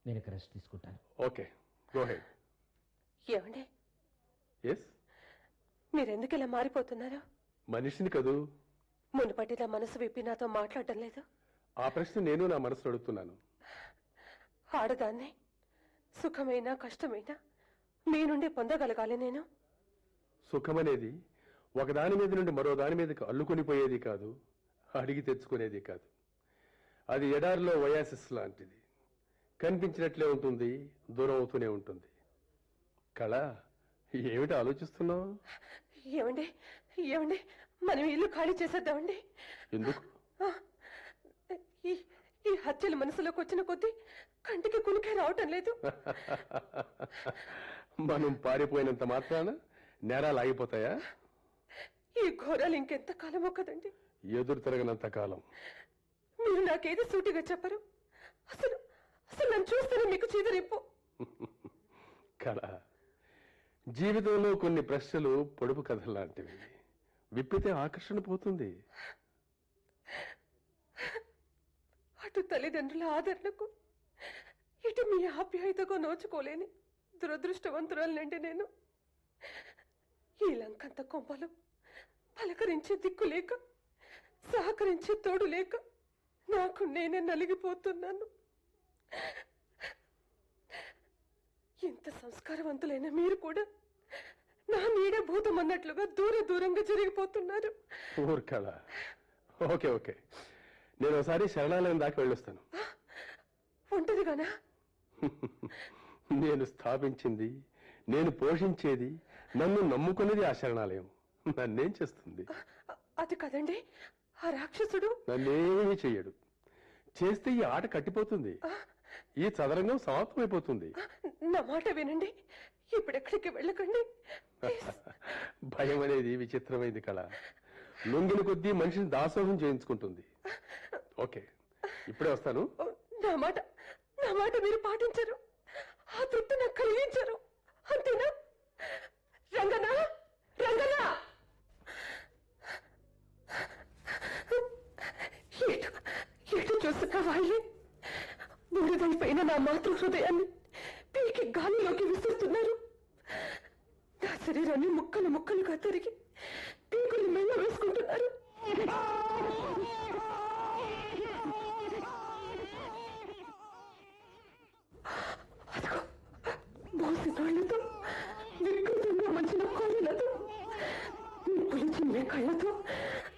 నేను ఇక రెస్ట్ తీసుకుంటాను ఓకే గో హెడ్ ఏమండి ఎస్ మీరెందుకు ఇలా మారిపోతున్నారు మనిషిని కదూ మునుపటిలా మనసు విప్పి నాతో మాట్లాడటం లేదు ఆ ప్రశ్న నేను నా మనసులో అడుగుతున్నాను ఆడదాన్ని సుఖమైనా కష్టమైనా మీ నుండి పొందగలగాలి నేను సుఖమనేది ఒకదాని మీద నుండి మరో దాని మీదకి అల్లుకొని పోయేది కాదు అడిగి తెచ్చుకునేది కాదు అది ఎడారిలో వయాసిస్ లాంటిది కనిపించినట్లే ఉంటుంది దూరం అవుతూనే ఉంటుంది కళ ఏమిటి ఆలోచిస్తున్నావు ఏమండి ఏమండి మనం ఇల్లు ఖాళీ చేసేద్దామండి ఎందుకు ఆ, ఈ ఈ హత్యలు మనసులోకి వచ్చిన కొద్దీ కంటికి కునికే రావటం లేదు మనం పారిపోయినంత మాత్రాన నేరాలు ఆగిపోతాయా ఈ ఘోరాలు ఇంకెంత కాలమో కదండి ఎదురు తిరగనంత కాలం మీరు నాకేది సూటిగా చెప్పరు అసలు అసలు నన్ను చూస్తేనే మీకు చీదరింపు కళ జీవితంలో కొన్ని ప్రశ్నలు పొడుపు కథ లాంటివి విప్పితే ఆకర్షణ పోతుంది అటు తల్లిదండ్రుల ఆదరణకు ఇటు మీ ఆప్యాయతకు నోచుకోలేని దురదృష్టవంతురాలనండి నేను ఈ లంకంత కొంపలు పలకరించే దిక్కు లేక సహకరించే తోడు లేక నాకు నేనే నలిగిపోతున్నాను ఇంత సంస్కారవంతులైన మీరు కూడా నా నీడ భూతం అన్నట్లుగా దూర దూరంగా జరిగిపోతున్నారు ఊరు కళ ఓకే ఓకే నేను ఒకసారి శరణాలయం దాకా వెళ్ళొస్తాను ఒంటరిగానా నేను స్థాపించింది నేను పోషించేది నన్ను నమ్ముకునేది ఆ శరణాలయం నన్నేం చేస్తుంది అ- అది కదండి ఆ రాక్షసుడు నన్నేమీ చెయ్యడు చేస్తే ఈ ఆట కట్టిపోతుంది ఈ చదరంగం సమాప్తమైపోతుంది నా మాట వినండి ఇప్పుడెక్కడికి వెళ్ళకండి ప్లీజ్. భయం అనేది విచిత్రమైంది కళ లొంగిన కొద్దీ మనిషిని దాసోహం చేయించుకుంటుంది ఓకే ఇప్పుడే వస్తాను ఓ, నా మాట నా మాట మీరు పాటించరు ఆ తృప్తి నాకు కలిగించరు అంతేనా రంగనా రంగనా ఎటు ఎటు చూస్తున్నా వాళ్ళే బుడిదైపోయిన నా మాతృ హృదయాన్ని పీకి గాలిలోకి విసురుతున్నారు నా శరీరాన్ని ముక్కలు ముక్కలుగా తరిగి పీకులు మెల్ల వేసుకుంటున్నారు